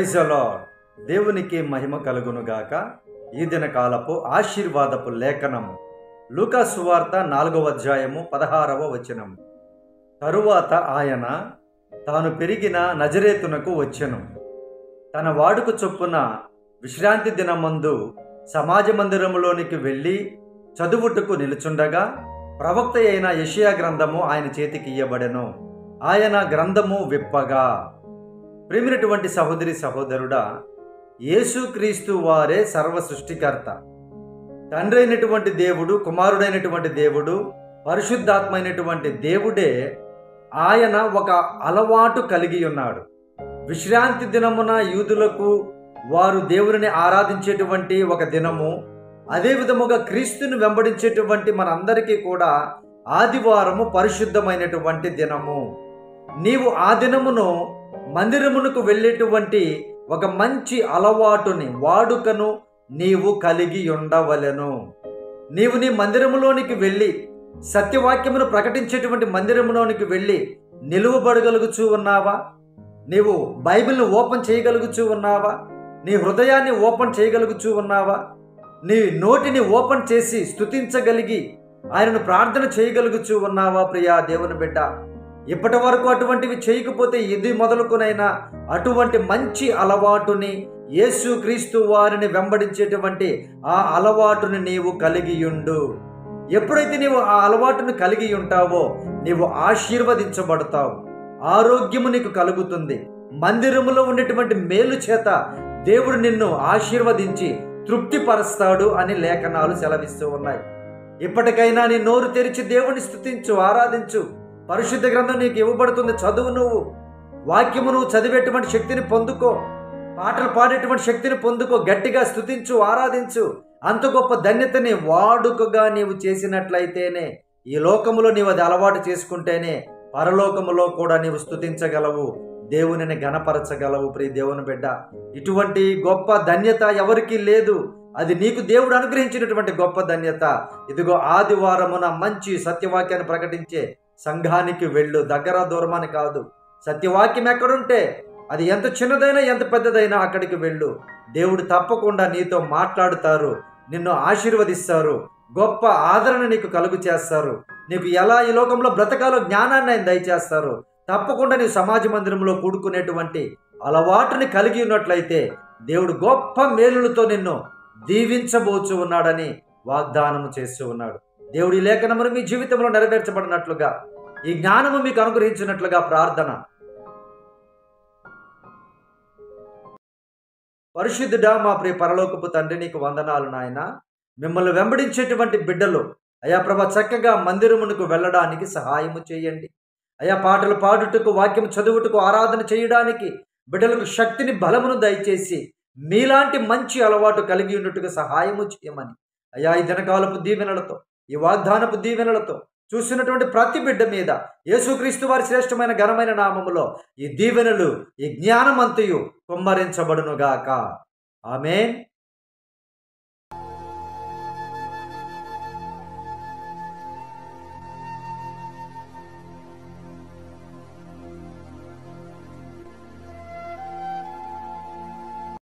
praise lord దేవునికి మహిమ కలుగునుగాక ఈ దిన కాలపు ఆశీర్వాదపు లేఖనము లూకా సువార్త నాలుగవ అధ్యాయము పదహారవ వచనం తరువాత ఆయన తాను పెరిగిన నజరేతునకు వచ్చెను తన వాడుక చొప్పున విశ్రాంతి దినమందు సమాజ మందిరములోనికి వెళ్ళి చదువుటకు నిలుచుండగా ప్రవక్త అయిన యషియా గ్రంథము ఆయన చేతికి ఇయ్యబడెను ఆయన గ్రంథము విప్పగా ప్రేమినటువంటి సహోదరి సహోదరుడా యేసుక్రీస్తు వారే సర్వ సృష్టికర్త తండ్రి అయినటువంటి దేవుడు కుమారుడైనటువంటి దేవుడు పరిశుద్ధాత్మైనటువంటి దేవుడే ఆయన ఒక అలవాటు కలిగి ఉన్నాడు విశ్రాంతి దినమున యూదులకు వారు దేవుని ఆరాధించేటువంటి ఒక దినము అదే విధముగా క్రీస్తుని వెంబడించేటువంటి మనందరికీ కూడా ఆదివారము పరిశుద్ధమైనటువంటి దినము నీవు ఆ దినమును మందిరమునకు వెళ్ళేటువంటి ఒక మంచి అలవాటుని వాడుకను నీవు కలిగి ఉండవలెను నీవు నీ మందిరములోనికి వెళ్ళి సత్యవాక్యమును ప్రకటించేటువంటి మందిరములోనికి వెళ్ళి నిలువబడగలుగుచూ ఉన్నావా నీవు బైబిల్ను ఓపెన్ చేయగలుగుచూ ఉన్నావా నీ హృదయాన్ని ఓపెన్ చేయగలుగుచూ ఉన్నావా నీ నోటిని ఓపెన్ చేసి స్తుతించగలిగి ఆయనను ప్రార్థన చేయగలుగుచూ ఉన్నావా ప్రియా దేవుని బిడ్డ ఇప్పటి వరకు అటువంటివి చేయకపోతే ఇది మొదలుకునైనా అటువంటి మంచి అలవాటుని యేసు క్రీస్తు వారిని వెంబడించేటువంటి ఆ అలవాటుని నీవు కలిగియుండు ఎప్పుడైతే నీవు ఆ అలవాటును కలిగి ఉంటావో నీవు ఆశీర్వదించబడతావు ఆరోగ్యము నీకు కలుగుతుంది మందిరములో ఉండేటువంటి మేలు చేత దేవుడు నిన్ను ఆశీర్వదించి తృప్తిపరుస్తాడు అని లేఖనాలు సెలవిస్తూ ఉన్నాయి ఇప్పటికైనా నీ నోరు తెరిచి దేవుని స్థుతించు ఆరాధించు పరిశుద్ధ గ్రంథం నీకు ఇవ్వబడుతుంది చదువు నువ్వు వాక్యము నువ్వు చదివేటువంటి శక్తిని పొందుకో పాటలు పాడేటువంటి శక్తిని పొందుకో గట్టిగా స్థుతించు ఆరాధించు అంత గొప్ప ధన్యతని వాడుకగా నీవు చేసినట్లయితేనే ఈ లోకములో నీవు అది అలవాటు చేసుకుంటేనే పరలోకములో కూడా నీవు స్థుతించగలవు దేవునిని గణపరచగలవు ప్రియ దేవుని బిడ్డ ఇటువంటి గొప్ప ధన్యత ఎవరికీ లేదు అది నీకు దేవుడు అనుగ్రహించినటువంటి గొప్ప ధన్యత ఇదిగో ఆదివారమున మంచి సత్యవాక్యాన్ని ప్రకటించే సంఘానికి వెళ్ళు దగ్గర దూరమని కాదు సత్యవాక్యం ఎక్కడుంటే అది ఎంత చిన్నదైనా ఎంత పెద్దదైనా అక్కడికి వెళ్ళు దేవుడు తప్పకుండా నీతో మాట్లాడుతారు నిన్ను ఆశీర్వదిస్తారు గొప్ప ఆదరణ నీకు కలుగు చేస్తారు నీకు ఎలా ఈ లోకంలో బ్రతకాలో జ్ఞానాన్ని ఆయన దయచేస్తారు తప్పకుండా నీవు సమాజ మందిరంలో కూడుకునేటువంటి అలవాటుని కలిగి ఉన్నట్లయితే దేవుడు గొప్ప మేలులతో నిన్ను దీవించబోచు ఉన్నాడని వాగ్దానము చేస్తూ ఉన్నాడు దేవుడి ఈ లేఖనమును మీ జీవితంలో నెరవేర్చబడినట్లుగా ఈ జ్ఞానము మీకు అనుగ్రహించినట్లుగా ప్రార్థన పరిశుద్ధుడా మా ప్రియ పరలోకపు తండ్రి నీకు వందనాలు నాయన మిమ్మల్ని వెంబడించేటువంటి బిడ్డలు అయా ప్రభ చక్కగా మందిరమునకు వెళ్ళడానికి సహాయము చేయండి అయా పాటలు పాడుటకు వాక్యం చదువుటకు ఆరాధన చేయడానికి బిడ్డలకు శక్తిని బలమును దయచేసి మీలాంటి మంచి అలవాటు కలిగి ఉన్నట్టుగా సహాయము చేయమని అయా ఈ దినకాలపు దీవెనలతో ఈ వాగ్దానపు దీవెనలతో చూసినటువంటి ప్రతి బిడ్డ మీద యేసుక్రీస్తు వారి శ్రేష్టమైన ఘనమైన నామములో ఈ దీవెనలు ఈ జ్ఞానమంతయు కుమ్మరించబడునుగాక ఆమెన్